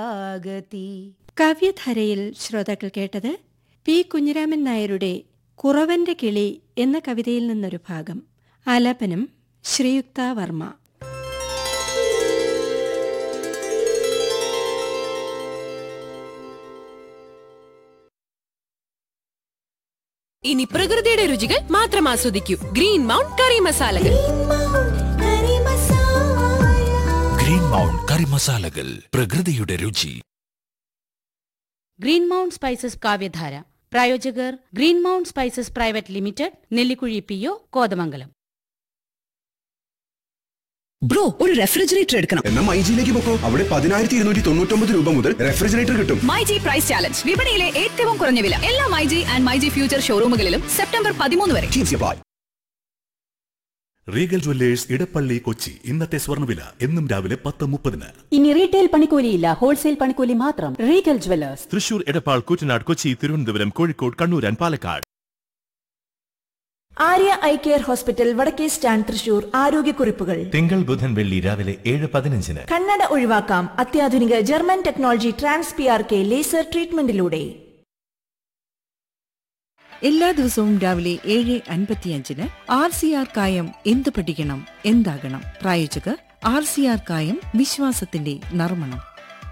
ആഗതി കാവ്യധാരയിൽ ശ്രോതാക്കൾ കേട്ടത് പി കുഞ്ഞിരാമൻ നായരുടെ കുറവന്റെ കിളി എന്ന കവിതയിൽ നിന്നൊരു ഭാഗം ആലാപനം ശ്രീയുക്ത വർമ്മ ഇനി പ്രകൃതിയുടെ രുചികൾ മാത്രം ആസ്വദിക്കൂ ഗ്രീൻ മൗണ്ട് കറി മസാലകൾ ഗ്രീൻ മൗണ്ട് കറി മസാലകൾ പ്രകൃതിയുടെ രുചി ഗ്രീൻ മൗണ്ട് സ്പൈസസ് കാവ്യധാര പ്രായോജകർ green mount spices private limited Nellikuzhi P O Kothamangalam bro ഒരു റെഫ്രിജറേറ്റർ എടുക്കണം എന്നാ മൈജിയിലേക്ക് പൊക്കോ അവിടെ പതിനായിരത്തി ഇരുന്നൂറ്റി തൊണ്ണൂറ്റൊമ്പത് രൂപ മുതൽ റെഫ്രിജറേറ്റർ കിട്ടും മൈജി പ്രൈസ് ചാലഞ്ച് വിപണിയിലെ ഏറ്റവും കുറഞ്ഞ വില എല്ലാ മൈജി ആൻഡ് മൈജി ഫ്യൂച്ചർ ഷോറൂമുകളിലും സെപ്റ്റംബർ പതിമൂന്ന് വരെ Teams apply. Regal jewellers Edappally Kochi ഇന്നത്തെ സ്വർണ്ണവില എന്നും രാവിലെ പത്ത് മുപ്പതിന് ഇനി റീറ്റെയിൽ പണിക്കൂലിയില്ല ഹോൾസെയിൽ പണിക്കൂലി മാത്രം Regal jewellers Thrissur Edappal Koottanad Kochi Thiruvananthapuram Kozhikode Kannur and Palakkad Arya eye care hospital വടക്കേ സ്റ്റാൻഡ് തൃശൂർ ആരോഗ്യക്കുറിപ്പുകൾ തിങ്കൾ ബുധൻ വെള്ളി രാവിലെ ഏഴ് പതിനഞ്ചിന് കണ്ണട ഒഴിവാക്കാം അത്യാധുനിക German technology trans P R K laser ട്രീറ്റ്മെന്റിലൂടെ എല്ലാ ദിവസവും രാവിലെ ഏഴ് അൻപത്തിയഞ്ചിന് ആർ സി ആർ കായം എന്ത് പഠിക്കണം എന്താകണം പ്രായോജകർ ആർ സി ആർ കായം വിശ്വാസത്തിന്റെ നർമ്മണം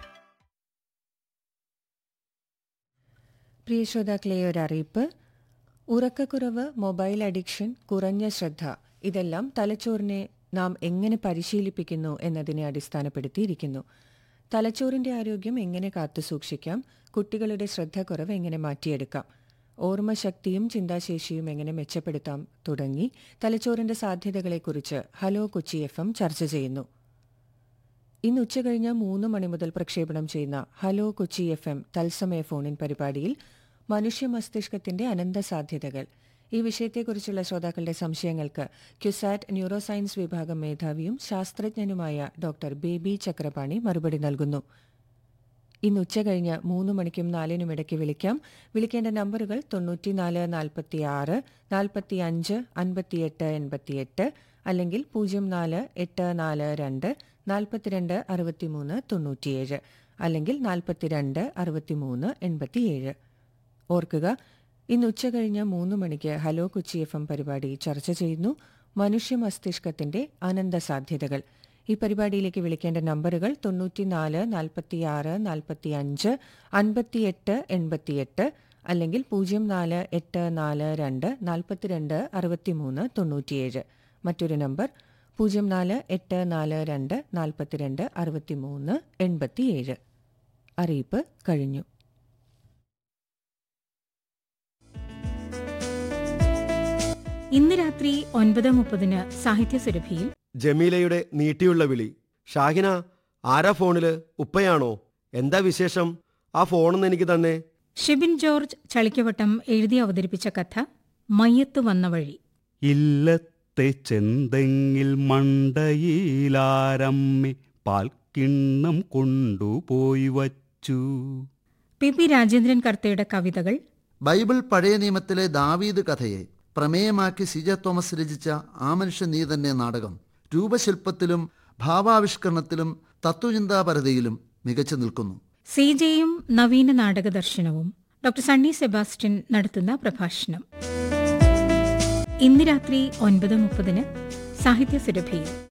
പ്രിയ ശ്രോതാക്കളെ ഒരറിയിപ്പ് ഉറക്കക്കുറവ് മൊബൈൽ അഡിക്ഷൻ കുറഞ്ഞ ശ്രദ്ധ ഇതെല്ലാം തലച്ചോറിനെ നാം എങ്ങനെ പരിശീലിപ്പിക്കുന്നു എന്നതിനെ അടിസ്ഥാനപ്പെടുത്തിയിരിക്കുന്നു തലച്ചോറിന്റെ ആരോഗ്യം എങ്ങനെ കാത്തുസൂക്ഷിക്കാം കുട്ടികളുടെ ശ്രദ്ധക്കുറവ് എങ്ങനെ മാറ്റിയെടുക്കാം ഓർമ്മശക്തിയും ചിന്താശേഷിയും എങ്ങനെ മെച്ചപ്പെടുത്താം തുടങ്ങി തലച്ചോറിന്റെ സാധ്യതകളെക്കുറിച്ച് ഹലോ കൊച്ചി എഫ് എം ചർച്ച ചെയ്യുന്നു ഇന്ന് ഉച്ചകഴിഞ്ഞ് മൂന്ന് മണി മുതൽ പ്രക്ഷേപണം ചെയ്യുന്ന ഹലോ കൊച്ചി എഫ് എം തത്സമയ ഫോണിൻ പരിപാടിയിൽ മനുഷ്യ മസ്തിഷ്കത്തിന്റെ അനന്ത സാധ്യതകൾ ഈ വിഷയത്തെക്കുറിച്ചുള്ള ശ്രോതാക്കളുടെ സംശയങ്ങൾക്ക് ക്യുസാറ്റ് ന്യൂറോ സയൻസ് വിഭാഗം മേധാവിയും ശാസ്ത്രജ്ഞനുമായ ഡോക്ടർ ബേബി ചക്രപാണി മറുപടി നൽകുന്നു ഇന്ന് ഉച്ചകഴിഞ്ഞ് മൂന്ന് മണിക്കും നാലിനും ഇടയ്ക്ക് വിളിക്കാം വിളിക്കേണ്ട നമ്പറുകൾ തൊണ്ണൂറ്റിനാല് നാൽപ്പത്തി ആറ് നാൽപ്പത്തി അഞ്ച് അൻപത്തിയെട്ട് എൺപത്തിയെട്ട് അല്ലെങ്കിൽ പൂജ്യം നാല് എട്ട് നാല് രണ്ട് നാൽപ്പത്തിരണ്ട് അറുപത്തിമൂന്ന് തൊണ്ണൂറ്റിയേഴ് അല്ലെങ്കിൽ നാൽപ്പത്തിരണ്ട് അറുപത്തിമൂന്ന് എൺപത്തിയേഴ് ഓർക്കുക ഇന്ന് ഉച്ചകഴിഞ്ഞ് മൂന്ന് മണിക്ക് ഹലോ കൊച്ചി എഫ് എം പരിപാടി ചർച്ച ചെയ്യുന്നു മനുഷ്യ മസ്തിഷ്കത്തിന്റെ അനന്ത സാധ്യതകൾ ഈ പരിപാടിയിലേക്ക് വിളിക്കേണ്ട നമ്പറുകൾ തൊണ്ണൂറ്റിനാല് നാൽപ്പത്തിയാറ് നാൽപ്പത്തി അഞ്ച് അൻപത്തിയെട്ട് എൺപത്തിയെട്ട് അല്ലെങ്കിൽ പൂജ്യം നാല് എട്ട് നാല് രണ്ട് നാൽപ്പത്തിരണ്ട് അറുപത്തിമൂന്ന് തൊണ്ണൂറ്റിയേഴ് മറ്റൊരു നമ്പർ പൂജ്യം നാല് എട്ട് നാല് രണ്ട് നാൽപ്പത്തിരണ്ട് അറുപത്തിമൂന്ന് എൺപത്തിയേഴ് അറിയിപ്പ് കഴിഞ്ഞു ഇന്ന് രാത്രി ഒൻപത് മുപ്പതിന് സാഹിത്യസുരഭിയിൽ ജമീലയുടെ നീട്ടിയുള്ള വിളി ഷാഹിന ആരാ ഫോണില് ഉപ്പയാണോ എന്താ വിശേഷം ആ ഫോണൊന്ന് എനിക്ക് തന്നെ ഷിബിൻ ജോർജ് ചളിക്കവട്ടം എഴുതി അവതരിപ്പിച്ച കഥ മയ്യത്ത് വന്ന വഴി ഇല്ലത്തെ ചെന്തെങ്ങിൽ മണ്ടയിലാരമ്മി പാൽക്കിണ്ണം കൊണ്ടുപോയി വച്ചു പി പി രാജേന്ദ്രൻ കർത്തയുടെ കവിതകൾ ബൈബിൾ പഴയ നിയമത്തിലെ ദാവീദ് കഥയെ പ്രമേയമാക്കി സിജ തോമസ് രചിച്ച ആ മനുഷ്യ നീ തന്നെ നാടകം രൂപശില്പത്തിലും ഭാവാവിഷ്കരണത്തിലും തത്വചിന്താപരതയിലും മികച്ചു നിൽക്കുന്നു സി ജെയും നവീന നാടക ദർശനവും ഡോക്ടർ സണ്ണി സെബാസ്റ്റ്യൻ നടത്തുന്ന പ്രഭാഷണം ഇന്ന് രാത്രി ഒൻപത് മുപ്പതിന് സാഹിത്യസുരഭിയിൽ